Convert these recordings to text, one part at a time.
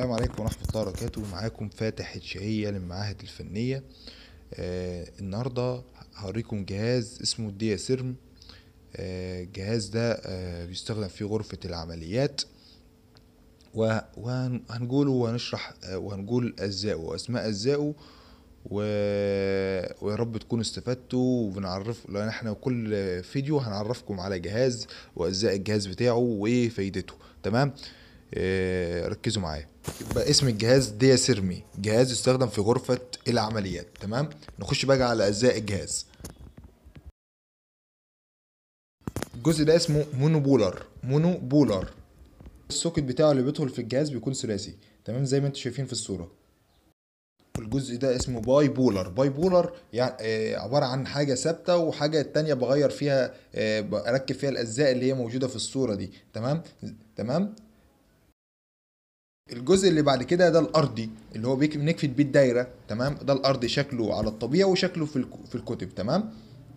السلام عليكم ورحمة الله وبركاته معاكم فاتح الشهية للمعاهد الفنية آه النهاردة هوريكم جهاز اسمه الديا سيرم آه الجهاز ده آه بيستخدم في غرفة العمليات و- وهن- وهنقوله وهنشرح آه وهنقول أجزائه وأسماء أجزائه و... ويا رب تكونوا استفدتوا وبنعرف لان احنا كل فيديو هنعرفكم على جهاز واجزاء الجهاز بتاعه وايه فايدته تمام آه، ركزوا معايا يبقى اسم الجهاز ديا سيرمي جهاز يستخدم في غرفة العمليات تمام نخش بقى على اجزاء الجهاز الجزء ده اسمه مونو بولر مونو بولر السوكت بتاعه اللي بيدخل في الجهاز بيكون ثلاثي تمام زي ما انتم شايفين في الصورة الجزء ده اسمه باي بولر باي بولر يعني آه عبارة عن حاجة ثابتة وحاجة تانية بغير فيها آه بركب فيها الأجزاء اللي هي موجودة في الصورة دي تمام تمام الجزء اللي بعد كده ده الأرضي اللي هو بيك- بنكفت بيه الدايرة تمام ده الأرضي شكله على الطبيعة وشكله في الك- في الكتب تمام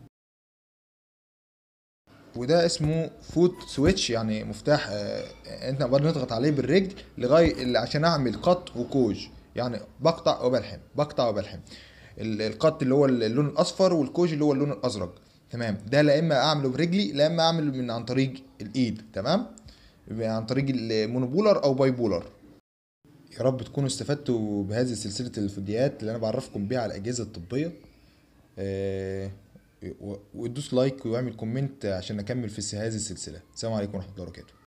وده اسمه فوت سويتش يعني مفتاح آه، انت نقدر نضغط عليه بالرجل لغايه اللي عشان اعمل قط وكوج يعني بقطع وبلحم بقطع وبلحم ال- القط اللي هو اللون الاصفر والكوج اللي هو اللون الازرق تمام ده لا اما اعمله برجلي لا اما اعمله من عن طريق الايد تمام يبقى عن طريق المونوبولر او باي بولر يا رب تكونوا استفدتوا بهذه سلسله الفيديوهات اللي انا بعرفكم بيها على الاجهزه الطبيه آه، و- وتدوس لايك واعمل كومنت عشان اكمل في هذه السلسله السلام عليكم ورحمه الله وبركاته